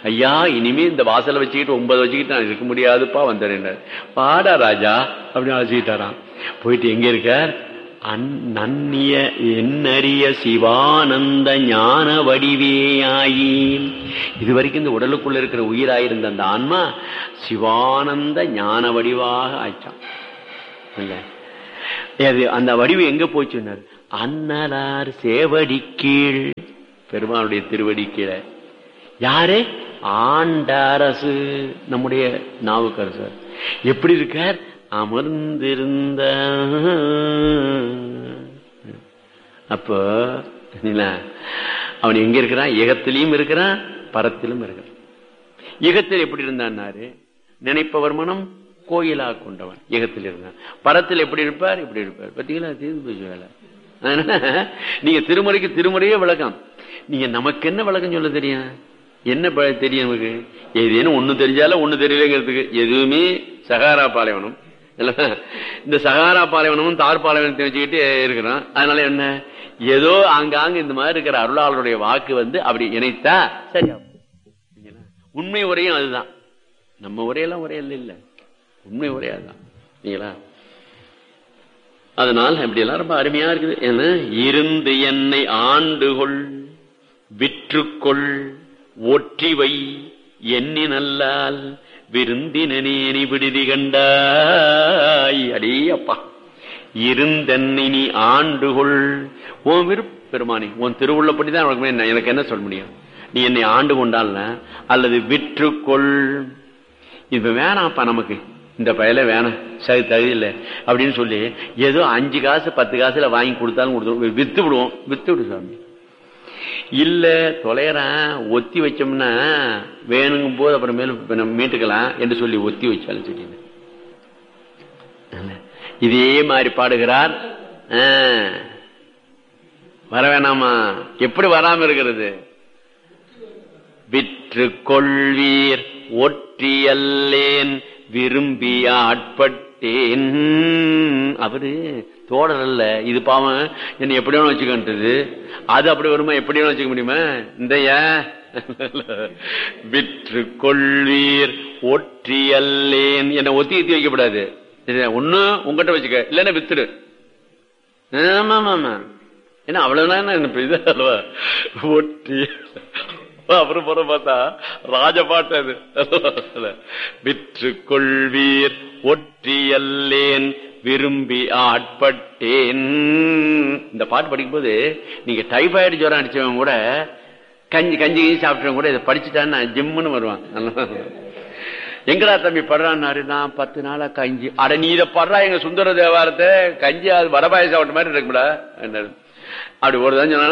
ஐயா இனிமே இந்த வாசலை வச்சுக்கிட்டு ஒன்பது வச்சுக்கிட்டு நான் இருக்க முடியாதுப்பா வந்துடுறேன் பாடா ராஜா அப்படின்னு அழைச்சிக்கிட்டாராம் போயிட்டு எங்க இருக்கார் அந் நன்னிய என்னறிய சிவானந்த ஞான வடிவேயாயி இது வரைக்கும் இந்த உடலுக்குள்ள இருக்கிற உயிராயிருந்த அந்த ஆன்மா சிவானந்த ஞான வடிவாக ஆயிட்டான் இல்ல அது அந்த வடிவு எங்க போச்சுன்னார் அன்னலார் சேவடி கீழ் பெருமானுடைய திருவடி கீழே யாரு ஆண்டாரசு நம்முடைய நாவுக்கரசர் எப்படி இருக்கார் அமர்ந்திருந்த அப்போ என்ன, அவன் எங்க இருக்கிறான் ஏகத்திலையும் இருக்கிறான் பரத்திலும் இருக்கிறான் ஈகத்தில் எப்படி இருந்தான்னாரு நினைப்பவர் மனம் கோயிலா கொண்டவன் ஈகத்தில் இருந்தான் பரத்தில் எப்படி இருப்பார் இப்படி இருப்பார் பாத்தீங்களா தீர்ந்து போச்சு வேலை அதனால நீங்க திருமுறைக்கு திருமுறையே விளக்கம் நீங்க நமக்கு என்ன விளக்கம் சொல்ல தெரியும் என்ன ப- தெரியும் நமக்கு ஏதேனும் ஒண்ணு தெரிஞ்சாலும் ஒண்ணு தெரியலங்கிறதுக்கு எதுவுமே சகாரா பாலைவனம் இல்ல? இந்த சகாரா பாலைவனமும் தார் பாலைவனத்தை வச்சுக்கிட்டு இருக்கிறோம் அதனால என்ன ஏதோ ஆங்காங்க இந்த மாதிரி இருக்கிற அருளாளருடைய வாக்கு வந்து அப்படி இணைத்தா சரியா போகும். சரிங்களா? உண்மை உரையும் அதுதான் நம்ம உரையெல்லாம் உரையல்ல இல்ல உண்மை உரையா அதுதான் சரிங்களா அதனால் இப்படி எல்லாம் ரொம்ப அருமையா இருக்குது ஏன்னா இருந்து என்னை ஆண்டுகொள் விற்றுக்கொள் ஒற்றிவை எண்ணி நல்லால் விருந்தினேனி விடுதி கண்டாய் அடே அப்பா இருந்தென்னை நீ ஆண்டுகொள் உன் விருப்ப பெருமானி உன் திருவுள்ளப்படிதான் உனக்கு என்ன- எனக்கு என்ன சொல்ல முடியும் நீ என்னை ஆண்டு கொண்டால் அல்லது விற்றுக்கொள் இப்ப வேணாம்ப்பா நமக்கு இந்த பயல வேணாம் சரி தகுதியில்லை அப்படின்னு சொல்லி ஏதோ அஞ்சு காசு பத்து காசுல வாங்கி கொடுத்தாலும் கொடுத்துருவோம் வித்து விடுவோம் வித்து விடு சாமி இல்ல தொலைறேன் ஒத்தி வச்சோம்னா வேணுங்கும் போது அப்புறமேலும் இப்ப நம்ம மீட்டுக்கலாம் என்று சொல்லி ஒத்தி வச்சாலும் சரி இதே மாதிரி பாடுகிறார் ஆ. வர வேணாமா எப்படி வராம இருக்கிறது விற்று கொள்வீர் ஒற்றியல்லேன் விரும்பி ஆட்பட்டேன் அவரு தோழர் அல்ல இது பாவம் என்ன எப்படி வேணும் வச்சுக்கின்றது அது அப்படி வருமா எப்படி வேணும் வச்சுக்க முடியுமா இந்த விற்று கொள்வீர் ஒற்றியல்லேன் என்ன ஒத்தி ஒத்தி வைக்கப்படாது ஒண்ணு உங்ககிட்ட வச்சுக்க இல்லன்னா வித்துடு ஆமா ஆமா ஆமா ஏன்னா அவ்வளவுதான் என்ன இது அல்லவா ஒட்டி அப்புறம் புறம் பார்த்தா ராஜ பாட்டு அது விற்று கொள்வீர் ஒற்றியல்லேன் விரும்பி ஆட்பட்டேன் இந்த பாட்டு படிக்கும்போது நீங்க டைபாய்டு ஜுரம் அடிச்சவங்க கூட கஞ்சி கஞ்சி கஞ்சி சாப்பிட்டவங்க கூட இதை படிச்சுட்டான்னு ஜிம்முன்னு வருவான் எங்கடா தம்பி படுறான்னாரு நான் பத்து நாளா கஞ்சி அட நீ இதை படுறா எங்க சுந்தர தேவாரத்தை கஞ்சி அது வடபாய சாப்பிட்ட மாதிரி இருக்கும்டா அப்படி ஒரு தான் சொன்னா